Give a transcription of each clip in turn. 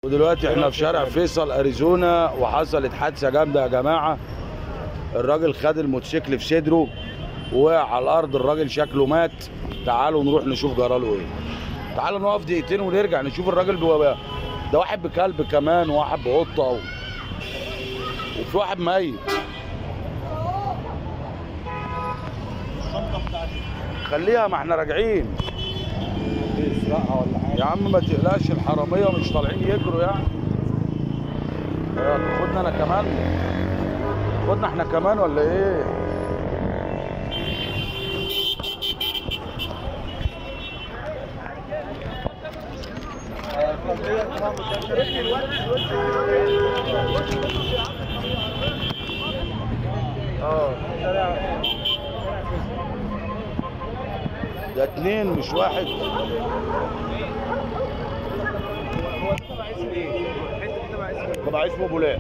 ودلوقتي احنا في شارع فيصل اريزونا وحصلت حادثه جامده يا جماعه الراجل خد الموتوسيكل في صدره وقع على الارض الراجل شكله مات تعالوا نروح نشوف جراله ايه تعالوا نقف دقيقتين ونرجع نشوف الراجل بيبقى ده واحد بكلب كمان وواحد بقطه و... وفي واحد ميت خليها ما احنا راجعين يسرقها ولا حاجه يا عم ما تقلقش الحراميه مش طالعين يجروا يعني آه، خدنا انا كمان خدنا احنا كمان ولا ايه اه ده اتنين مش واحد طبعا اسمه بولاق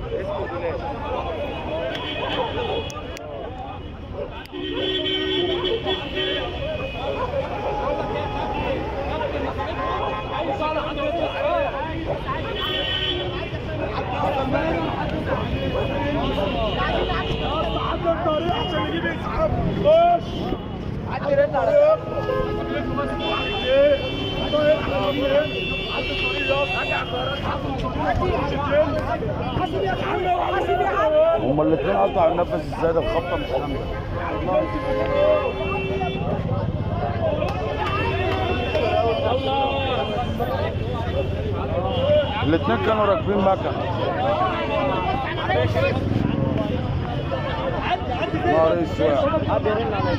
هما الاثنين قطعوا النفس ازاي ده الخبطه مش سامعه الاثنين كانوا راكبين مكنه نهار اسود حد يرن عليك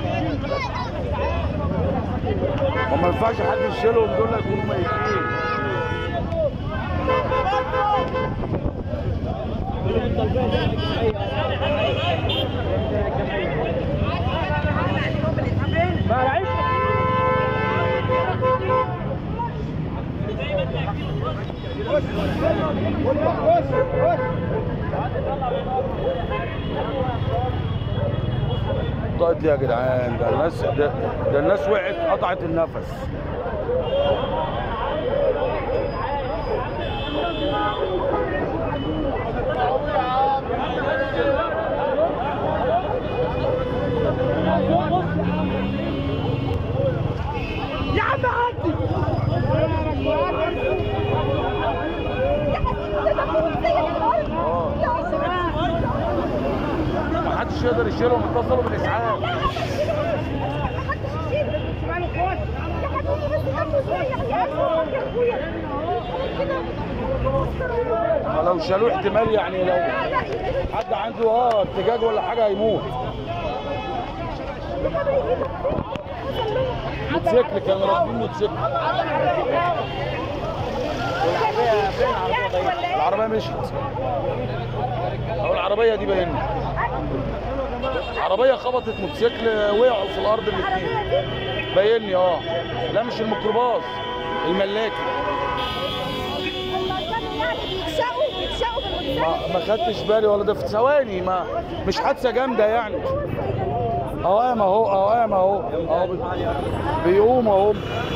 وما ينفعش حد يشيلهم دول يكونوا ميتين ما لعبش طيب يا جدعان ده الناس ده, ده الناس وقعت قطعت النفس يا عم عدي ما حدش يقدر يشيلهم اتصلوا بالاسعاف ما لو شالوه احتمال يعني لو حد عنده اه ارتجاج ولا حاجه هيموت موتوسيكل كانوا راكبين موتوسيكل العربيه مشت او العربيه دي باين عربيه خبطت موتوسيكل وقعوا في الارض الاثنين باين لي اه لا مش الميكروباص الملاكي ما ما خدتش بالي ولا ده في ثواني ما مش حادثه جامده يعني اوام اهو اوام اهو اهو بي- بيقوم اهو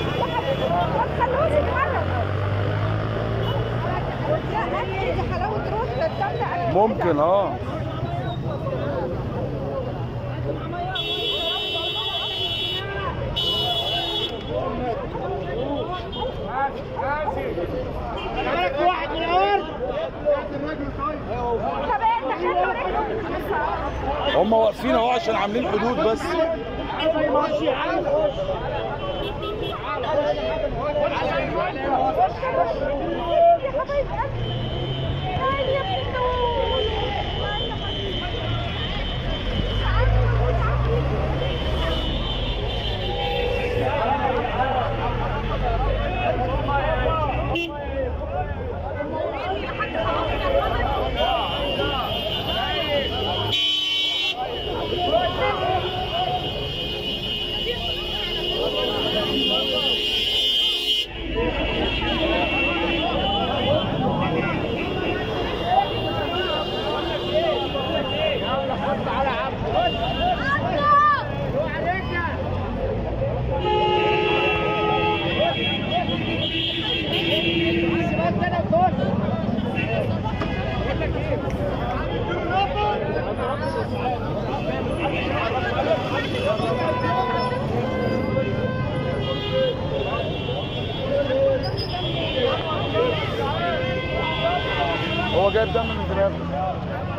ممكن اه مالك واحد من الارض هم واقفين اهو عشان عاملين حدود بس هو جايب دم من دماغه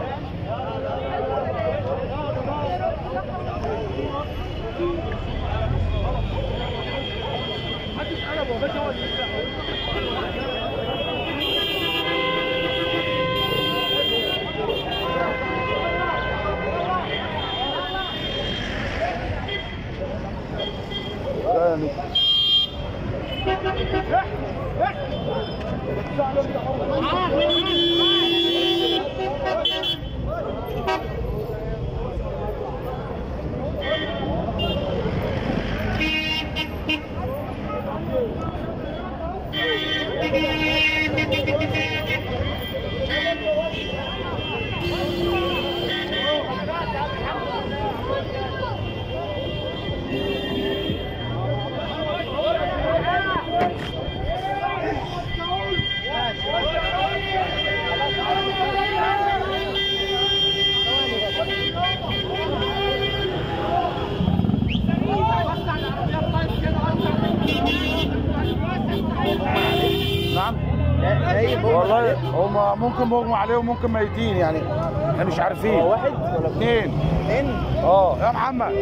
يعني نعم والله هم ممكن مغمى عليهم ممكن ميتين يعني احنا مش عارفين هو واحد ولا اثنين اثنين؟ اه يا محمد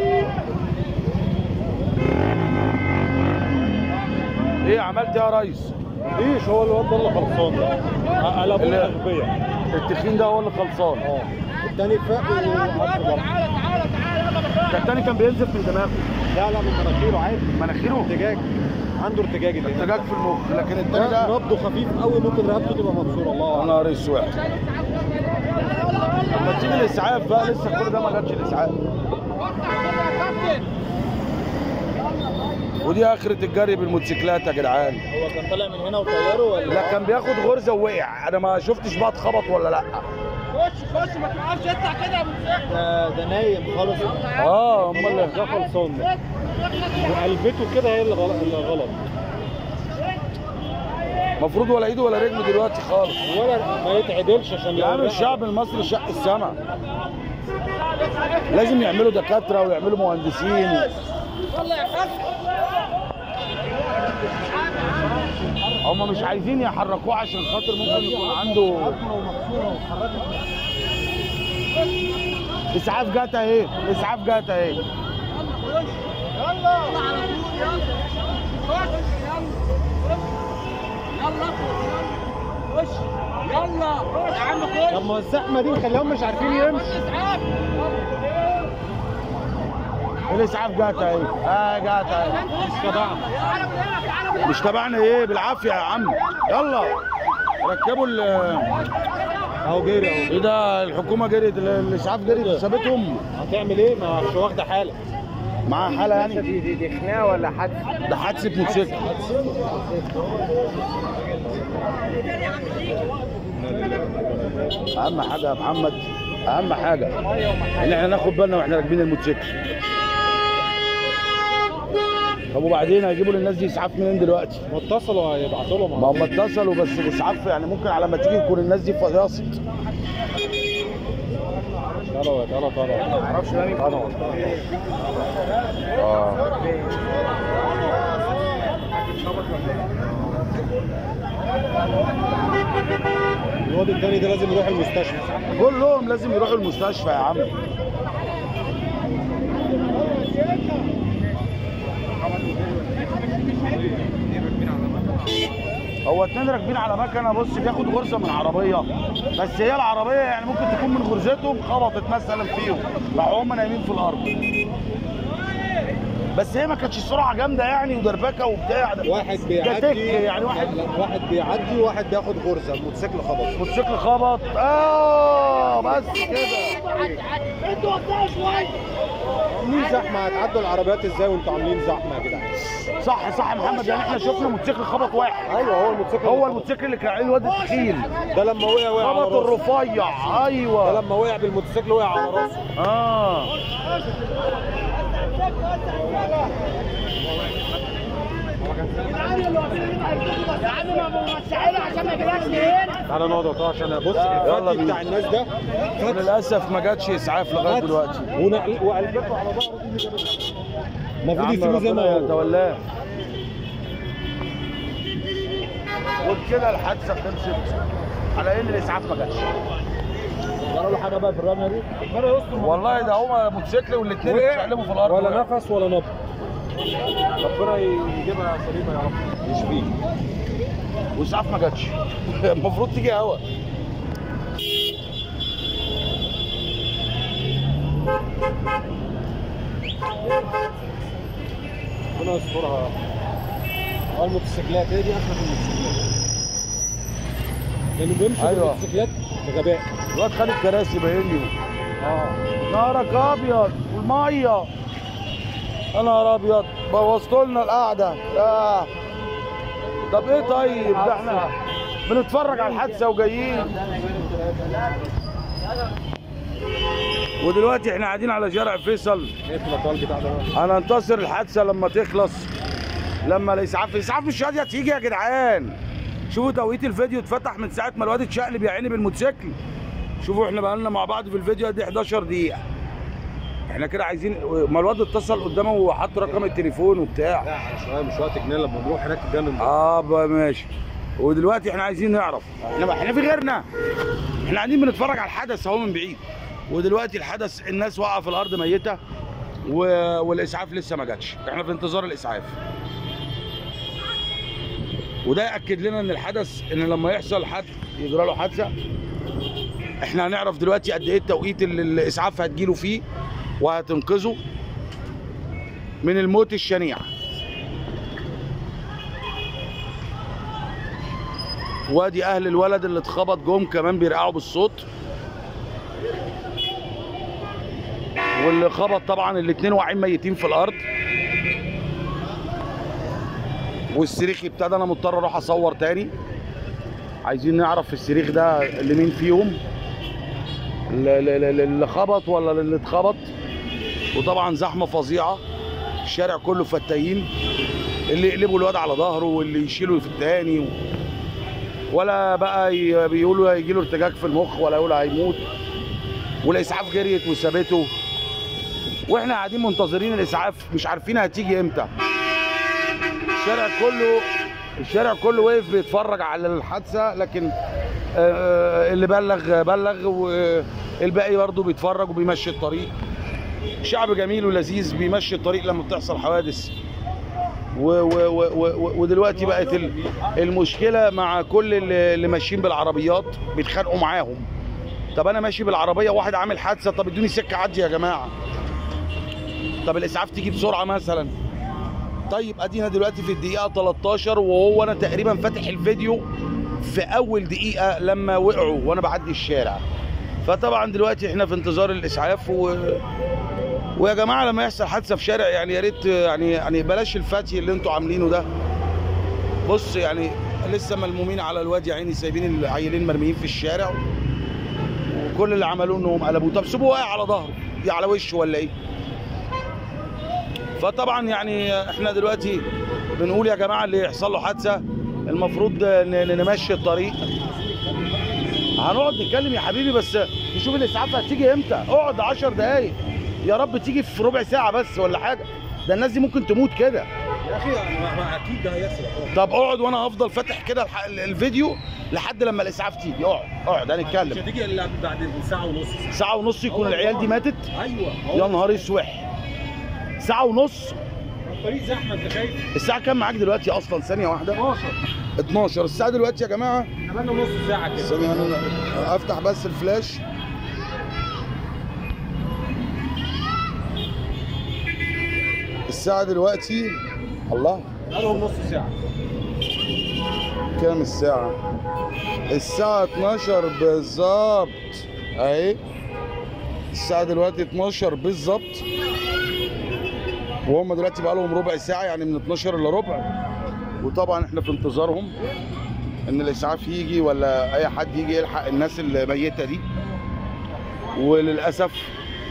ايه عملت إيه يا ريس مفيش هو الواد ده اللي خلصان ده قلبوه اللي- تغبية التخين ده هو اللي خلصان اه التاني فاق وعطر برضه ده التاني كان بينزف من دماغه لا لا من مناخيره عادي مناخيره ارتجاج عنده ارتجاج اللي هنا. ارتجاج في المخ لكن التاني ده ده نبضه خفيف قوي ممكن رقبته تبقى مكسوره الله يا اعلم نهار اسود لما تيجي الاسعاف بقى لسه كل ده ما جاتش الاسعاف ودي اخرة الجري بالموتوسيكلات يا جدعان هو كان طالع من هنا وطيره ولا لا كان بياخد غرزه ووقع انا ما شفتش بقى اتخبط ولا لا خش خش ما تعرفش اطلع كده يا ابو مسيح ده, ده نايم خالص اه امال ده إيه؟ خلصان ده وقلبته كده هي اللي غلط اللي غلط المفروض ولا ايده ولا رجله دلوقتي خالص ولا ما يتعدلش عشان يا عم لو الشعب المصري شق السما لازم يعملوا دكاتره ويعملوا مهندسين والله يا حاج هم مش عايزين يحركوه عشان خاطر ممكن يكون عنده اسعاف جت اهي اسعاف جت اهي يلا على طول يلا خش يلا يلا خش يلا يا عم خش طب ما الزحمه دي مخليهم مش عارفين يمشوا اسعاف الاسعاف جت اهي اه جت اهي مش تبعنا تعالى من هنا تعالى من هنا مش تبعنا ايه بالعافيه يا عم يلا ركبوا ال اهو جري اهو ايه ده الحكومه جريت ال- الاسعاف جريت سابتهم هتعمل ايه ما مش واخده حاله معاها حاله يعني دي دي دي خناقه ولا حد ده حادثه موتوسيكل اهم حاجه يا محمد اهم حاجه ان احنا ناخد بالنا واحنا راكبين الموتوسيكل طب وبعدين هيجيبوا للناس دي اسعاف منين دلوقتي؟ ما اتصلوا هيبعتوا لهم ما هم اتصلوا بس الاسعاف يعني ممكن على ما تيجي يكون الناس دي فيصت يلا يلا طلع ما اعرفش طبعا اه الواد التاني ده لازم يروح المستشفى كلهم لازم يروحوا المستشفى يا عم هو اتنين راكبين على مكنه بص بياخد غرزه من عربيه بس هي العربيه يعني ممكن تكون من غرزتهم خبطت مثلا فيهم راحوا هم نايمين في الارض بس هي ما كانتش سرعه جامده يعني ودربكه وبتاع ده واحد ده بيعدي تك يعني واحد لا، واحد بيعدي وواحد بياخد غرزه الموتوسيكل خبط موتوسيكل خبط اه بس كده انتوا وقفوا شويه عاملين زحمه هتعدوا العربيات ازاي وانتوا عاملين زحمه يا جدعان صح صح يا محمد يعني احنا شفنا موتوسيكل خبط واحد ايوه هو الموتوسيكل هو الموتوسيكل اللي كان عليه الواد التخين ده لما وقع وقع على خبط راسه الرفيع ده ايوه لما وقع بالموتوسيكل وقع على راسه اه يا عم ما موسعينه عشان ما يجيبهاش هنا تعالى نقعد وقتها عشان بص يلا الفتي بينا. بتاع الناس ده فتي للاسف ما جاتش اسعاف لغايه دلوقتي ونقل وقلبته على ظهره دي اللي جابت يا المفروض عم يسيبوه زي ما ربنا هو يتولاه وبكده الحادثه خلصت على ان الاسعاف ما جاتش جرى له حاجه بقى في الرميه دي ربنا يستر والله ده هما موتوسيكل والاثنين وقع. اتشقلبوا في الارض ولا وقعوا. نفس ولا نبض ربنا يجيبها سليمه يا رب يشفيك والاسعاف ما جاتش المفروض تيجي هوا ربنا يسترها اه الموتوسيكلات هي دي اخر الموتوسيكلات لانه بيمشي أيوة. بالموتوسيكلات بغباء الواد خد الكراسي باين لي اه نهارك ابيض والميه يا نهار ابيض بوظتوا لنا القعده آه. طب ايه طيب ده احنا بنتفرج على الحادثه وجايين ودلوقتي احنا قاعدين على شارع فيصل شايف الاطفال بتاع ده هننتصر الحادثه لما تخلص لما الاسعاف الاسعاف مش راضيه تيجي يا جدعان شوفوا توقيت الفيديو اتفتح من ساعه ما الواد اتشقلب يا عيني بالموتوسيكل شوفوا احنا بقالنا مع بعض في الفيديو دي 11 دقيقه احنا كده عايزين ما الواد اتصل قدامه وحط رقم التليفون وبتاع لا على شويه مش وقت جنان لما نروح هناك تتجنن اه بقى ماشي ودلوقتي احنا عايزين نعرف احنا احنا في غيرنا احنا قاعدين بنتفرج على الحدث اهو من بعيد ودلوقتي الحدث الناس واقعه في الارض ميته و... والاسعاف لسه ما جاتش احنا في انتظار الاسعاف وده ياكد لنا ان الحدث ان لما يحصل حد يجرى له حادثه احنا هنعرف دلوقتي قد ايه التوقيت اللي الاسعاف هتجيله فيه وهتنقذه من الموت الشنيع وادي اهل الولد اللي اتخبط جم كمان بيرقعوا بالصوت واللي خبط طبعا الاتنين واقعين ميتين في الارض والصريخ ابتدى انا مضطر اروح اصور تاني عايزين نعرف في الصريخ ده اللي مين فيهم اللي, اللي اللي خبط ولا اللي اتخبط وطبعا زحمه فظيعه الشارع كله فتاين اللي يقلبوا الواد على ظهره واللي يشيله في التاني و... ولا بقى ي- بيقولوا هيجي له ارتجاج في المخ ولا يقولوا هيموت والاسعاف جريت وسابته واحنا قاعدين منتظرين الاسعاف مش عارفين هتيجي امتى الشارع كله الشارع كله وقف بيتفرج على الحادثه لكن آه، اللي بلغ بلغ والباقي برضه بيتفرج وبيمشي الطريق شعب جميل ولذيذ بيمشي الطريق لما بتحصل حوادث و و و و ودلوقتي بقت ال- المشكله مع كل اللي اللي ماشيين بالعربيات بيتخانقوا معاهم طب انا ماشي بالعربيه واحد عامل حادثه طب ادوني سكه عدي يا جماعه طب الاسعاف تيجي بسرعه مثلا طيب ادينا دلوقتي في الدقيقه 13 وهو انا تقريبا فاتح الفيديو في اول دقيقه لما وقعوا وانا بعدي الشارع فطبعا دلوقتي احنا في انتظار الاسعاف و... ويا جماعه لما يحصل حادثه في شارع يعني يا ريت يعني يعني بلاش الفتي اللي انتوا عاملينه ده بص يعني لسه ملمومين على الواد يا عيني سايبين العيلين مرميين في الشارع وكل اللي عملوه انهم قلبوه طب سيبوه واقع على ظهره دي على وشه ولا ايه فطبعا يعني احنا دلوقتي بنقول يا جماعه اللي يحصل له حادثه المفروض ن- نمشي الطريق هنقعد نتكلم يا حبيبي بس نشوف الاسعاف هتيجي امتى اقعد 10 دقايق يا رب تيجي في ربع ساعه بس ولا حاجه ده الناس دي ممكن تموت كده يا اخي ما- ما اكيد ده هيحصل طب اقعد وانا هفضل فاتح كده الح- الفيديو لحد لما الاسعاف تيجي اقعد اقعد مش هنتكلم هتيجي الا بعد ساعه ونص ساعه ونص يكون العيال دي ماتت ايوه يا نهار اسوح ساعه ونص الطريق زحمه انت شايف الساعه كام معاك دلوقتي اصلا ثانيه واحده 12 12 الساعه دلوقتي يا جماعه احنا بقالنا نص ساعه كده ثانيه انا افتح بس الفلاش الساعه دلوقتي الله بقالهم نص ساعه كام الساعة؟ الساعة 12 بالظبط اهي الساعة دلوقتي 12 بالظبط وهم دلوقتي بقى لهم ربع ساعة يعني من 12 الا ربع وطبعا احنا في انتظارهم ان الاسعاف يجي ولا اي حد يجي يلحق الناس الميتة دي وللاسف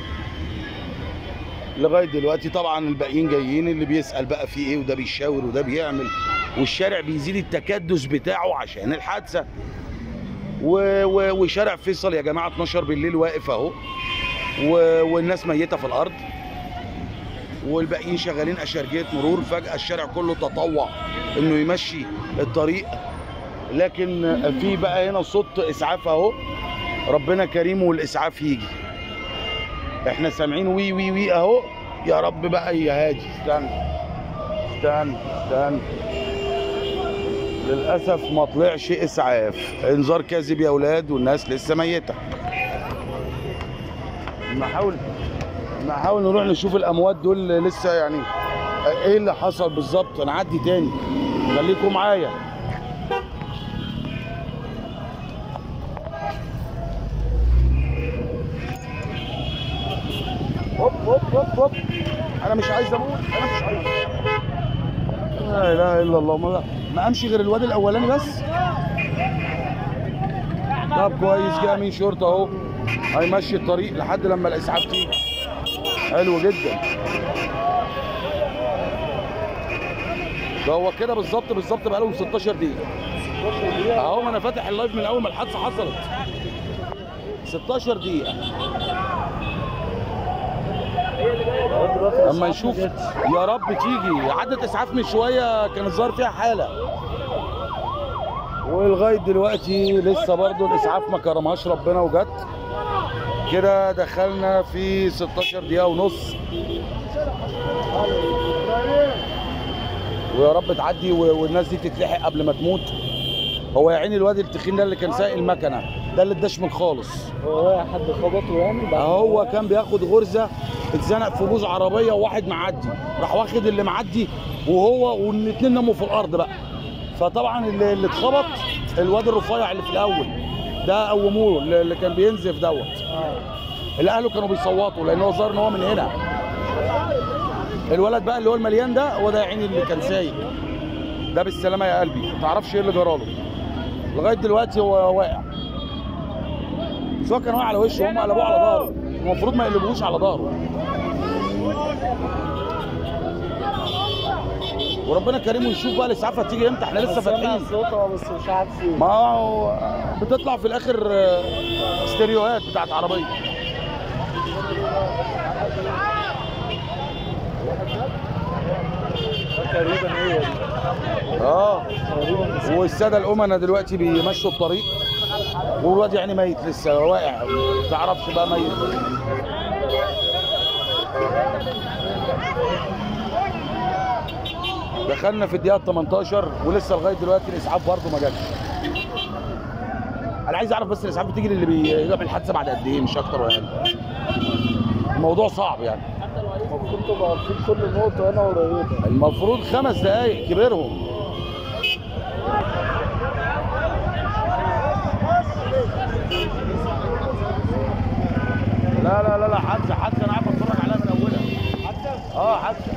لغايه دلوقتي طبعا الباقيين جايين اللي بيسال بقى في ايه وده بيشاور وده بيعمل والشارع بيزيد التكدس بتاعه عشان الحادثه و... و... وشارع فيصل يا جماعه 12 بالليل واقف اهو و... والناس ميته في الارض والباقيين شغالين اشارجيه مرور فجاه الشارع كله تطوع انه يمشي الطريق لكن في بقى هنا صوت اسعاف اهو ربنا كريم والاسعاف يجي احنا سامعين وي وي وي اهو يا رب بقى يا هادي استنى استنى استنى للاسف ما طلعش اسعاف انذار كاذب يا اولاد والناس لسه ميته نحاول نحاول نروح نشوف الاموات دول لسه يعني ايه اللي حصل بالظبط انا عدي تاني خليكم معايا هوب هوب هوب هوب انا مش عايز اموت انا مش عايز لا اله الا الله ما, ما امشي غير الواد الاولاني بس طب كويس جه امين شرطه اهو هيمشي الطريق لحد لما الاسعاف تيجي حلو جدا ده هو كده بالظبط بالظبط بقى لهم 16 دقيقه اهو ما انا فاتح اللايف من اول ما الحادثه حصلت 16 دقيقه اما نشوف يا رب تيجي عدت اسعاف من شويه كان الظاهر فيها حاله ولغايه دلوقتي لسه برضو الاسعاف ما كرمهاش ربنا وجت كده دخلنا في 16 دقيقه ونص ويا رب تعدي و- والناس دي تتلحق قبل ما تموت هو يا عيني الواد التخين ده اللي كان سايق المكنه ده اللي اتدشمل خالص هو حد خبطه يعني هو كان بياخد غرزه اتزنق في بوز عربيه وواحد معدي راح واخد اللي معدي وهو والاثنين ناموا في الارض بقى فطبعا اللي, اللي اتخبط الواد الرفيع اللي في الاول ده قوموه اللي اللي كان بينزف دوت اللي اهله كانوا بيصوتوا لان هو ظهر ان هو من هنا الولد بقى اللي هو المليان ده هو ده يا عيني اللي كان سايق ده بالسلامه يا قلبي ما تعرفش ايه اللي جراله لغايه دلوقتي هو واقع بس هو كان واقع على وشه هم قلبوه على ظهره المفروض ما يقلبوش على ظهره وربنا كريم ونشوف بقى الاسعاف هتيجي امتى احنا لسه فاتحين صوته بس مش عارف فين ما هو بتطلع في الاخر آه، ستيريوهات بتاعت عربيه تقريبا هي دي اه تقريبا والساده الامنا دلوقتي بيمشوا الطريق والواد يعني ميت لسه واقع ما تعرفش بقى ميت دخلنا في الدقيقه 18 ولسه لغايه دلوقتي الاسعاف برضه ما جاتش انا عايز اعرف بس الاسعاف بتيجي للي بيعمل حادثه بعد قد ايه مش اكتر ولا اقل الموضوع صعب يعني المفروض تبقى في كل نقطة هنا قريبة المفروض خمس دقايق كبيرهم لا لا لا لا حادثه حادثه انا عارف اتفرج عليها من اولها اه حادثه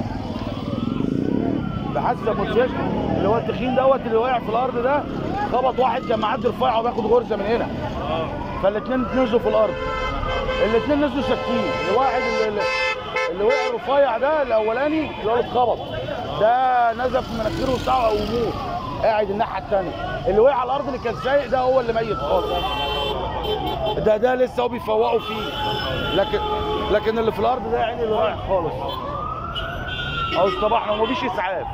ده حادثه موتوسيكل اللي هو التخين دوت اللي واقع في الارض ده خبط واحد كان معدي رفيع وبياخد غرزه من هنا فالاثنين نزلوا في الارض الاثنين نزلوا ساكتين الواحد اللي, اللي اللي وقع الرفيع ده الاولاني اللي هو اللي اتخبط ده نزف مناخيره بتاعه قوموه قاعد الناحيه الثانيه اللي وقع على الارض اللي كان سايق ده هو اللي ميت خالص ده ده لسه هو بيفوقوا فيه لكن لكن اللي في الارض ده يعني اللي رايح خالص او اصطبحنا ومفيش اسعاف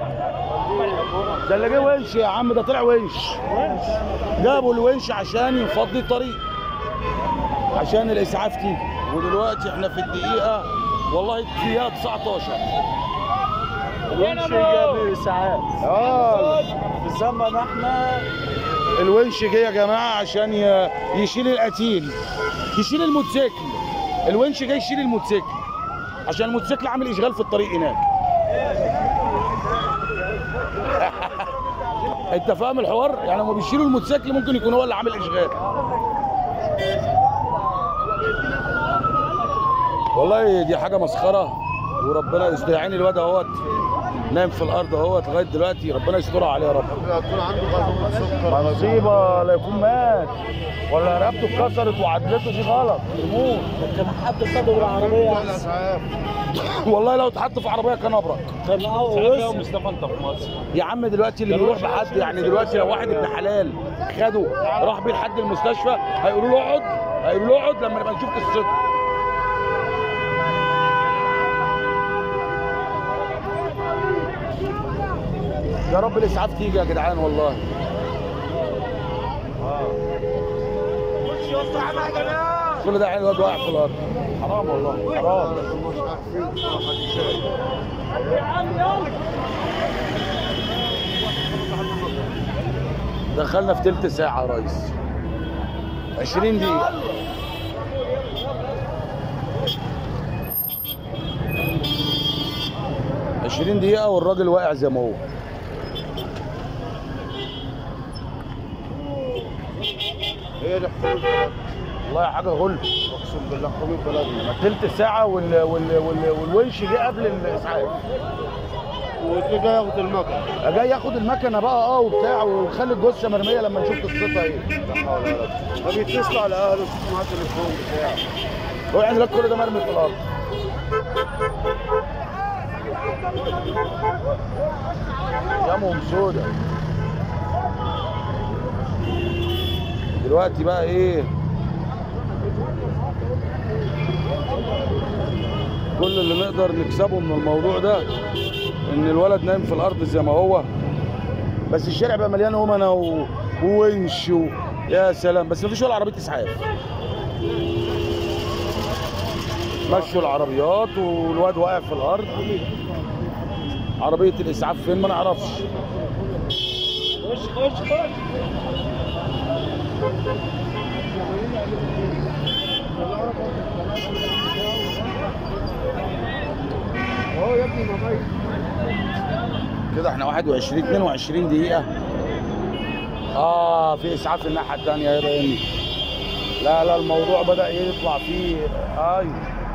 ده اللي جه ونش يا عم ده طلع ونش جابوا الونش عشان يفضي الطريق عشان الاسعاف تيجي ودلوقتي احنا في الدقيقه والله الدقيقه 19 الونش جاب ساعات اه في زمن احنا الونش جه يا جماعه عشان ي- يشيل القتيل يشيل الموتوسيكل الونش جاي يشيل الموتوسيكل عشان الموتوسيكل عامل اشغال في الطريق هناك انت فاهم الحوار يعني لما بيشيلوا الموتوسيكل ممكن يكون هو اللي عامل اشغال والله دي حاجه مسخره وربنا يستر عين الواد اهوت نايم في الارض اهوت لغايه دلوقتي ربنا يسترها عليه يا رب يكون عنده غازات سكر مصيبه لا يكون مات ولا رقبته اتكسرت وعدلته دي غلط يموت كان حد خده بالعربية الاسعاف والله لو اتحط في عربيه كان ابرك كان اه مصطفى انت في مصر يا عم دلوقتي اللي بيروح بحد يعني دلوقتي لو واحد ابن حلال خده راح بيه لحد المستشفى هيقولوا له اقعد هيقولوا له اقعد لما نبقى نشوف قصته يا رب الاسعاف تيجي يا جدعان والله كل ده عين الواد واقع في الارض حرام والله حرام دخلنا في تلت ساعة يا ريس 20 دقيقة عشرين دقيقة والراجل واقع زي ما هو هي دي حكومة بلد والله حاجة غل اقسم بالله حكومة بلدنا تلت ساعة وال... وال... وال... والونش جه قبل الإسعاف واللي جاي ياخد المكن جاي ياخد المكنة بقى اه وبتاع ويخلي الجثة مرمية لما نشوف قصتها ايه لا حول ولا قوة فبيتصلوا على اهله يشوفوا معاه التليفون بتاعه هو يعني لك كل ده مرمي في الأرض جامهم سودا دلوقتي بقى ايه كل اللي نقدر نكسبه من الموضوع ده ان الولد نايم في الارض زي ما هو بس الشارع بقى مليان امنا و... وونش و... يا سلام بس مفيش ولا عربيه اسعاف مشوا العربيات والواد واقع في الارض عربيه الاسعاف فين ما نعرفش خش خش خش اهو يا ابني ما باين كده احنا 21 22 دقيقة اه في اسعاف الناحية التانية يا بني لا لا الموضوع بدأ يطلع فيه ايوه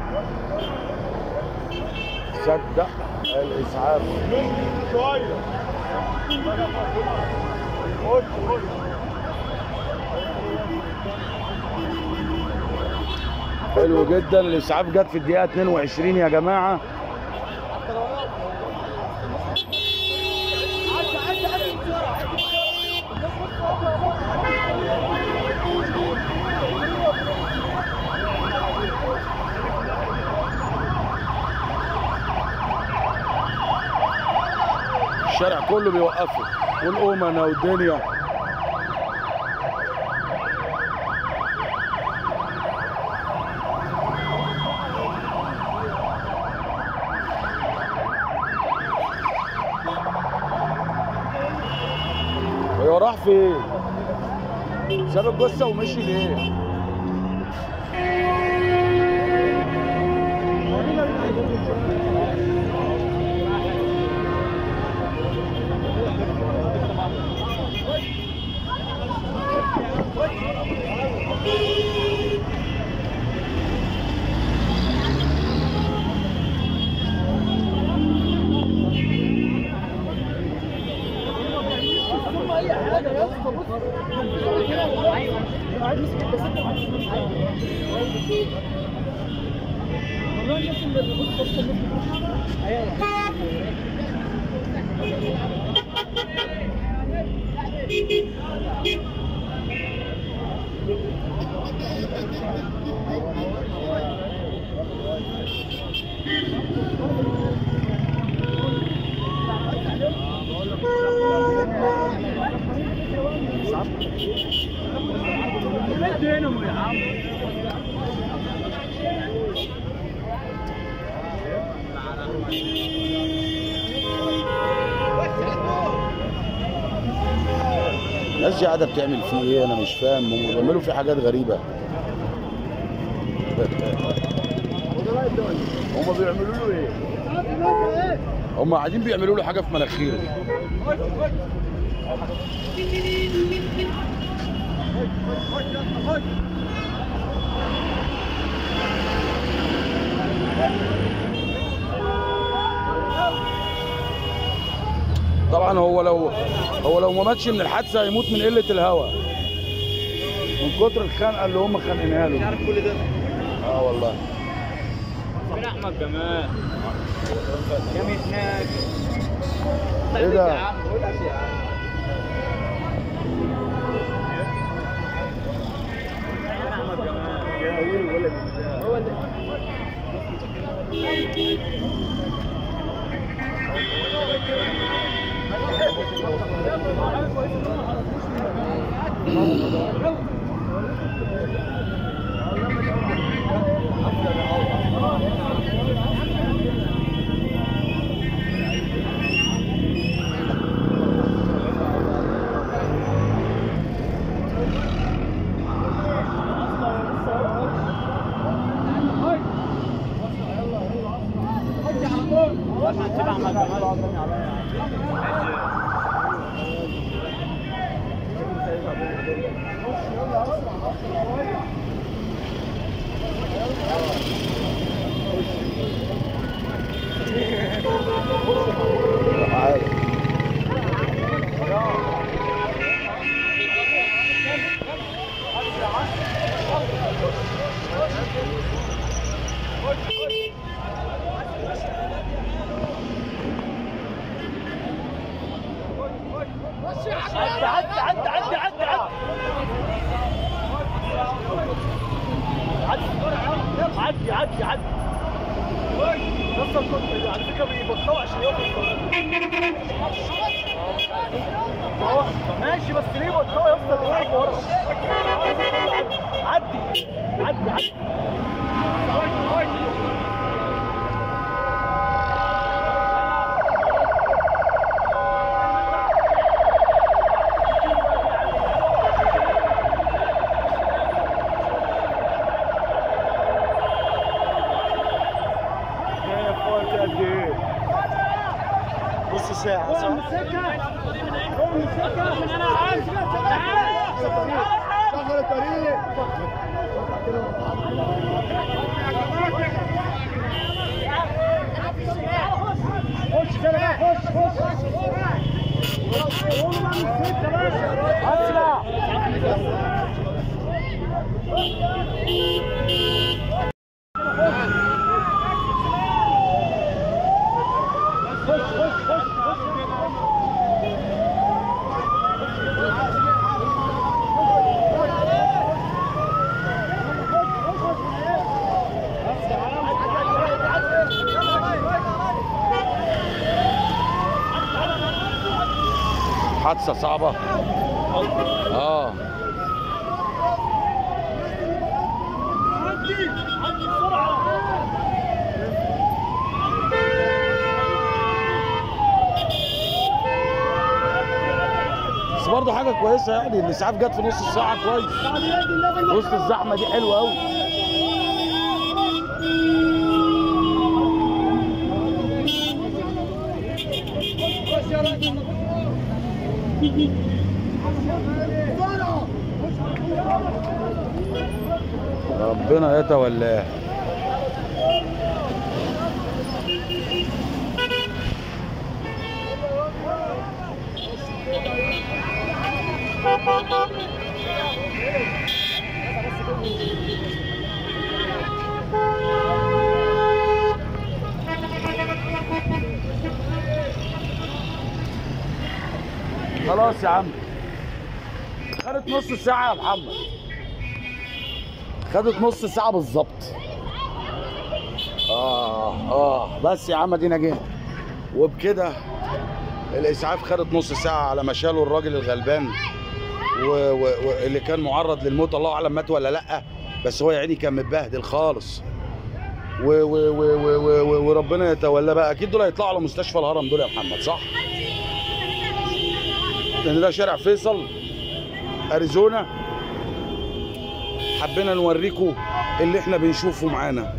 صدق الاسعاف شوية خش خش حلو جدا الاسعاف جت في الدقيقة 22 يا جماعة الشارع كله بيوقفه والأمنة والدنيا هو راح فين؟ ساب الجثة ومشي ليه؟ الناس دي قاعدة بتعمل فيه ايه انا مش فاهم هم بيعملوا فيه حاجات غريبة هم بيعملوا له ايه؟ هم قاعدين بيعملوا له حاجة في مناخيره طبعا هو لو هو لو ما ماتش من الحادثه هيموت من قله الهواء من كتر الخنقه اللي هم خانقينها له عارف كل ده اه والله فين احمد جمال يا متناج ايه ده؟ احمد جمال يا ويل ولد هو اللي عدي عدي عدي عدي عدي عدي عدي عدي عدي نص الكتب على فكره بيبطلوا عشان يقفوا ماشي بس ليه بطلوا يا اسطى بيلعبوا ورا عدي عدي عدي نص ساعة صح؟ شغل الطريق خش كده بقى خش خش اسرع خش خش خش حادثه صعبه اه عدي عدي بسرعه بس برضه حاجه كويسه يعني الاسعاف جت في نص الساعه كويس وسط الزحمه دي حلوه قوي ربنا يتولاه خلاص يا عم خدت نص ساعة يا محمد خدت نص ساعة بالظبط اه اه بس يا عم ادينا جينا وبكده الاسعاف خدت نص ساعة على ما شالوا الراجل الغلبان واللي و... و... اللي كان معرض للموت الله اعلم مات ولا لا بس هو يا عيني كان متبهدل خالص و... و... و... و... و... و... وربنا يتولى بقى اكيد دول هيطلعوا على مستشفى الهرم دول يا محمد صح؟ لان ده شارع فيصل اريزونا حبينا نوريكم اللي احنا بنشوفه معانا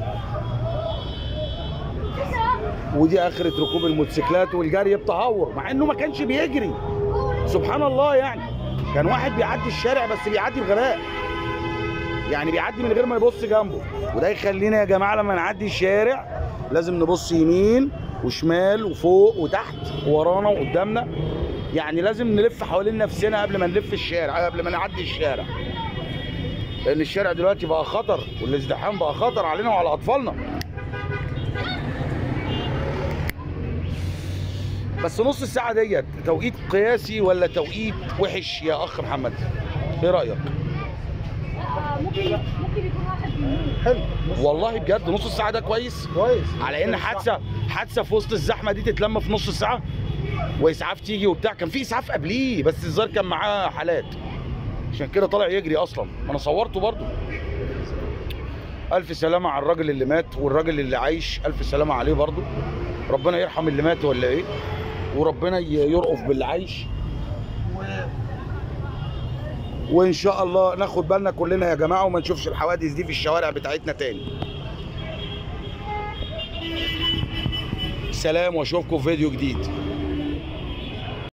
ودي اخرة ركوب الموتوسيكلات والجري بتهور مع انه ما كانش بيجري سبحان الله يعني كان واحد بيعدي الشارع بس بيعدي بغباء يعني بيعدي من غير ما يبص جنبه وده يخلينا يا جماعه لما نعدي الشارع لازم نبص يمين وشمال وفوق وتحت وورانا وقدامنا يعني لازم نلف حوالين نفسنا قبل ما نلف الشارع قبل ما نعدي الشارع لان الشارع دلوقتي بقى خطر والازدحام بقى خطر علينا وعلى اطفالنا بس نص الساعه ديت توقيت قياسي ولا توقيت وحش يا اخ محمد ايه رايك آه، ممكن ممكن يكون واحد منهم حلو والله بجد نص الساعه ده كويس كويس على ان حادثه حادثه في وسط الزحمه دي تتلم في نص ساعه واسعاف تيجي وبتاع كان في اسعاف قبليه بس الظاهر كان معاه حالات عشان كده طالع يجري اصلا ما انا صورته برضو الف سلامه على الراجل اللي مات والراجل اللي عايش الف سلامه عليه برضو ربنا يرحم اللي مات ولا ايه وربنا ي- يرقف باللي عايش و... وان شاء الله ناخد بالنا كلنا يا جماعه وما نشوفش الحوادث دي في الشوارع بتاعتنا تاني سلام واشوفكم في فيديو جديد